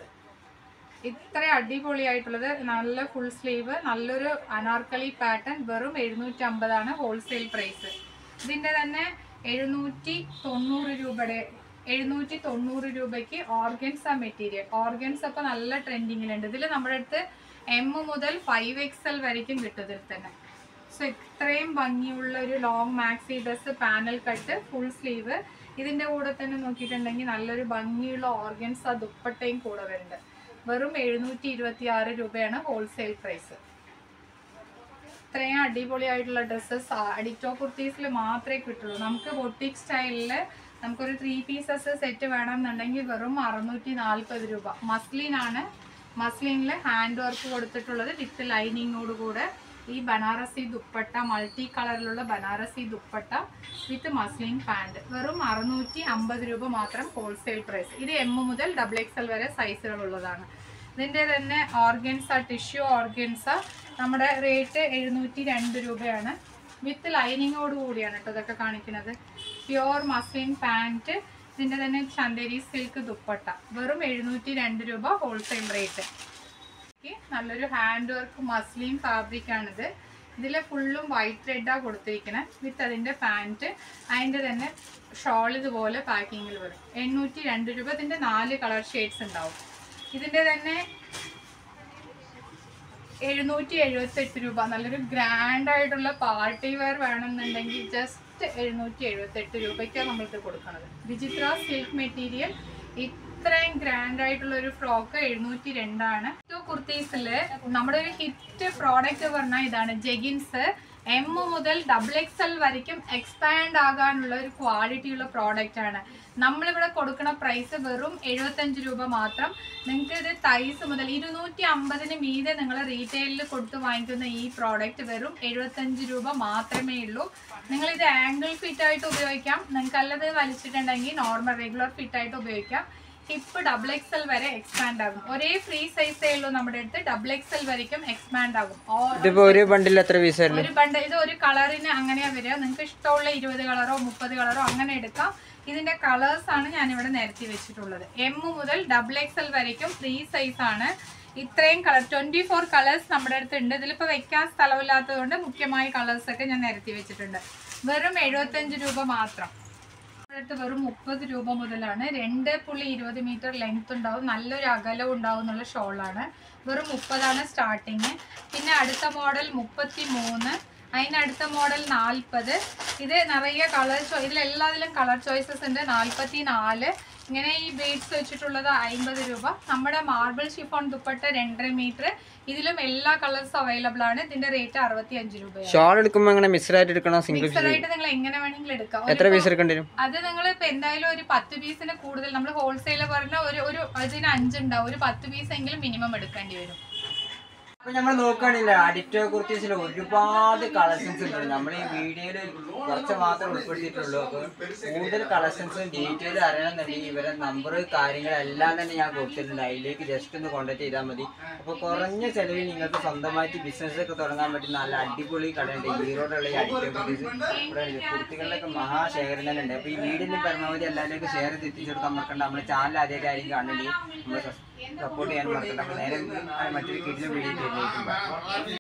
ഇത്ര അടിപൊളിയായിട്ടുള്ളത് നല്ല ഫുൾ സ്ലീവ് നല്ലൊരു അനാർക്കലി പാറ്റേൺ വെറും എഴുന്നൂറ്റി അമ്പതാണ് ഹോൾസെയിൽ പ്രൈസ് ഇതിന്റെ തന്നെ എഴുന്നൂറ്റി തൊണ്ണൂറ് രൂപയുടെ എഴുന്നൂറ്റി തൊണ്ണൂറ് രൂപയ്ക്ക് ഓർഗൻസ മെറ്റീരിയൽ ഓർഗൻസ് അപ്പോൾ നല്ല ട്രെൻഡിങ്ങിലുണ്ട് ഇതിൽ നമ്മുടെ അടുത്ത് എം മുതൽ ഫൈവ് എക്സ് എൽ വരയ്ക്കും കിട്ടും ഇതിൽ തന്നെ സോ ഇത്രയും ഭംഗിയുള്ള ഒരു long maxi dress panel cut full sleeve ഇതിന്റെ കൂടെ തന്നെ നോക്കിയിട്ടുണ്ടെങ്കിൽ നല്ലൊരു ഭംഗിയുള്ള ഓർഗൻസ ദുപ്പട്ടയും കൂടെ വരുന്നുണ്ട് വെറും എഴുന്നൂറ്റി ഇരുപത്തി ആറ് രൂപയാണ് ഹോൾസെയിൽ പ്രൈസ് ഇത്രയും അടിപൊളിയായിട്ടുള്ള ഡ്രസ്സസ് അഡിക്റ്റോ കുർത്തീസിൽ മാത്രമേ കിട്ടുള്ളൂ നമുക്ക് ബൊട്ടിക് സ്റ്റൈലിൽ നമുക്കൊരു ത്രീ പീസസ് സെറ്റ് വേണമെന്നുണ്ടെങ്കിൽ വെറും അറുന്നൂറ്റി നാൽപ്പത് രൂപ മസ്ലിനാണ് മസ്ലിനിൽ ഹാൻഡ് വർക്ക് കൊടുത്തിട്ടുള്ളത് വിത്ത് ലൈനിങ്ങോട് കൂടെ ഈ ബനാറസി ദുപ്പട്ട മൾട്ടി കളറിലുള്ള Banarasi dupatta with muslin pant വെറും അറുന്നൂറ്റി അമ്പത് രൂപ മാത്രം ഹോൾസെയിൽ പ്രൈസ് ഇത് എം മുതൽ ഡബിൾ എക്സ് വരെ സൈസുകളുള്ളതാണ് ഇതിൻ്റെ തന്നെ ഓർഗൻസ ടിഷ്യൂ ഓർഗൻസ നമ്മുടെ റേറ്റ് എഴുന്നൂറ്റി രണ്ട് രൂപയാണ് വിത്ത് ലൈനിങ്ങോട് കൂടിയാണ് കേട്ടോ ഇതൊക്കെ കാണിക്കുന്നത് പ്യുവർ മസ്ലിൻ പാൻറ്റ് ഇതിൻ്റെ തന്നെ ചന്ദേരി സിൽക്ക് ദുപ്പട്ട വെറും എഴുന്നൂറ്റി രണ്ട് രൂപ ഹോൾസെയിൽ റേറ്റ് നല്ലൊരു ഹാൻഡ് വർക്ക് മസ്ലിൻ ഫാബ്രിക് ആണിത് ഇതിൽ ഫുള്ളും വൈറ്റ് റെഡാണ് കൊടുത്തിരിക്കുന്നത് വിത്ത് അതിൻ്റെ പാൻറ്റ് അതിൻ്റെ തന്നെ ഷോൾ ഇതുപോലെ പാക്കിങ്ങിൽ വരും എണ്ണൂറ്റി രണ്ട് രൂപ ഇതിൻ്റെ നാല് കളർ ഷെയ്ഡ്സ് ഉണ്ടാവും ഇതിൻ്റെ തന്നെ എഴുന്നൂറ്റി എഴുപത്തെട്ട് രൂപ നല്ലൊരു ഗ്രാൻഡ് ആയിട്ടുള്ള പാർട്ടി വെയർ വേണമെന്നുണ്ടെങ്കിൽ ജസ്റ്റ് എഴുന്നൂറ്റി എഴുപത്തെട്ട് രൂപയ്ക്കാണ് നമ്മൾക്ക് കൊടുക്കുന്നത് വിചിത്ര സിൽക്ക് മെറ്റീരിയൽ ഇത്രയും ഗ്രാൻഡ് ആയിട്ടുള്ള ഒരു ഫ്രോക്ക് എഴുന്നൂറ്റി രണ്ടാണ് കുർത്തീസില് നമ്മുടെ ഒരു ഹിറ്റ് പ്രോഡക്റ്റ് പറഞ്ഞാൽ ഇതാണ് ജെഗിൻസ് എം മുതൽ ഡബിൾ എക്സ് എൽ വരയ്ക്കും എക്സ്പാൻഡ് ആകാനുള്ള ഒരു ക്വാളിറ്റിയുള്ള പ്രോഡക്റ്റ് ആണ് നമ്മളിവിടെ കൊടുക്കുന്ന പ്രൈസ് വെറും എഴുപത്തഞ്ച് രൂപ മാത്രം നിങ്ങൾക്ക് ഇത് തൈസ് മുതൽ ഇരുന്നൂറ്റി അമ്പതിന് മീതെ നിങ്ങൾ റീറ്റെയിലിൽ കൊടുത്ത് വാങ്ങിക്കുന്ന ഈ പ്രോഡക്റ്റ് വെറും എഴുപത്തഞ്ച് രൂപ മാത്രമേ ഉള്ളൂ നിങ്ങൾ ഇത് ആംഗിൾ ഫിറ്റ് ആയിട്ട് ഉപയോഗിക്കാം നിങ്ങൾക്ക് അല്ലത് വലിച്ചിട്ടുണ്ടെങ്കിൽ നോർമൽ റെഗുലർ ഫിറ്റ് ആയിട്ട് ഉപയോഗിക്കാം ഹിപ്പ് ഡബിൾ എക്സ് എൽ വരെ എക്സ്പാൻഡ് ആകും ഒരേ ഫ്രീ സൈസേ ഉള്ളൂ നമ്മുടെ അടുത്ത് ഡബിൾ എക്സ് എൽ വരയ്ക്കും എക്സ്പാൻഡ് ആകും ഓ- ഇതിപ്പോ ഒരു ബണ്ടിൽ എത്ര പീസ് വരില്ല ഒരു ബണ്ട് ഇത് ഒരു കളറിന് അങ്ങനെയാ വരിക നിങ്ങൾക്ക് ഇഷ്ടമുള്ള ഇരുപത് കളറോ മുപ്പത് കളറോ അങ്ങനെ എടുക്കാം ഇതിന്റെ കളേഴ്സ് ആണ് ഞാൻ ഇവിടെ നിരത്തി വെച്ചിട്ടുള്ളത് എം മുതൽ ഡബിൾ എക്സ് എൽ വരയ്ക്കും ഫ്രീ സൈസ് ആണ് ഇത്രയും കളർ ട്വന്റി ഫോർ കളേഴ്സ് നമ്മുടെ അടുത്ത് ഉണ്ട് ഇതിലിപ്പോൾ വെക്കാൻ സ്ഥലമില്ലാത്തത് കൊണ്ട് മുഖ്യമായ കളേഴ്സ് ഒക്കെ ഞാൻ നിരത്തി വെച്ചിട്ടുണ്ട് വെറും എഴുപത്തഞ്ച് രൂപ മാത്രം നമ്മുടെ അടുത്ത് വെറും മുപ്പത് രൂപ മുതലാണ് രണ്ട് പുള്ളി ഇരുപത് മീറ്റർ ലെങ്ത് ഉണ്ടാവും നല്ലൊരു അകലം ഉണ്ടാവും എന്നുള്ള ഷോളാണ് വെറും മുപ്പതാണ് സ്റ്റാർട്ടിങ് പിന്നെ അടുത്ത മോഡൽ മുപ്പത്തി മൂന്ന് അതിനടുത്ത മോഡൽ നാൽപ്പത് ഇത് നിറയെ കളർ ചോ ഇതിലെല്ലാത്തിലും കളർ ചോയ്സസ് ഉണ്ട് നാൽപ്പത്തി നാല് ഇങ്ങനെ ഈ ബീഡ്സ് വെച്ചിട്ടുള്ളത് അമ്പത് രൂപ നമ്മുടെ മാർബിൾ ഷിഫോൺ ദുപ്പട്ട രണ്ടര മീറ്റർ ഇതിലും എല്ലാ കളേഴ്സും അവൈലബിൾ ആണ് ഇതിന്റെ റേറ്റ് അറുപത്തി അഞ്ച് രൂപയാണ് ഷോൾ എടുക്കുമ്പോ എങ്ങനെ മിക്സഡ് ആയിട്ട് എടുക്കണോ സിംഗിൾ മിക്സഡ് ആയിട്ട് നിങ്ങൾ എങ്ങനെ വേണമെങ്കിലും എടുക്കാം എത്ര പീസ് എടുക്കേണ്ടി വരും അത് നിങ്ങൾ ഇപ്പൊ എന്തായാലും ഒരു പത്ത് പീസിന് കൂടുതൽ നമ്മൾ ഹോൾസെയിൽ പറഞ്ഞ ഒരു ഒരു അതിന് അഞ്ചുണ്ടാവും ഒരു പത്ത് പീസ് എങ്കിലും മിനിമം എടുക്കേണ്ടി വരും അപ്പൊ നമ്മൾ നോക്കുകയാണെങ്കിൽ അഡിറ്റോ കുർത്തീസിൽ ഒരുപാട് കളക്ഷൻസ് ഉണ്ട് നമ്മൾ ഈ വീഡിയോയിൽ കുറച്ച് മാത്രം ഉൾപ്പെടുത്തിയിട്ടുള്ളൂ അപ്പൊ കൂടുതൽ കളക്ഷൻസും ഡീറ്റെയിൽ അറിയണമെന്നുണ്ടെങ്കിൽ ഇവരെ നമ്പർ കാര്യങ്ങളെല്ലാം തന്നെ ഞാൻ കൊടുത്തിട്ടുണ്ട് അതിലേക്ക് ജസ്റ്റ് ഒന്ന് കോൺടാക്ട് ചെയ്താൽ മതി അപ്പോൾ കുറഞ്ഞ ചെലവിൽ നിങ്ങൾക്ക് സ്വന്തമായിട്ട് ബിസിനസ് ഒക്കെ തുടങ്ങാൻ പറ്റുന്ന നല്ല അടിപൊളി കടയുണ്ട് ഈറോഡുള്ള ഈ അഡിറ്റോ കുർത്തീസ് ഇവിടെ കുർത്തികളുടെയൊക്കെ മഹാശേഖരം തന്നെ ഉണ്ട് അപ്പോൾ ഈ വീടിൻ്റെ പരമാവധി എല്ലാവരിലേക്കും ഷെയർ ചെയ്ത് എത്തിച്ചെടുക്കാൻ മറക്കണ്ട നമ്മുടെ ചാനൽ ആദ്യമായിട്ടായിരിക്കും കാണണമെങ്കിൽ നമ്മൾ സപ്പോർട്ട് ചെയ്യാൻ മറക്കണ്ട അപ്പോൾ നേരെ മറ്റൊരു കിഡിലും വീഡിയോ ചെയ്തിരിക്കും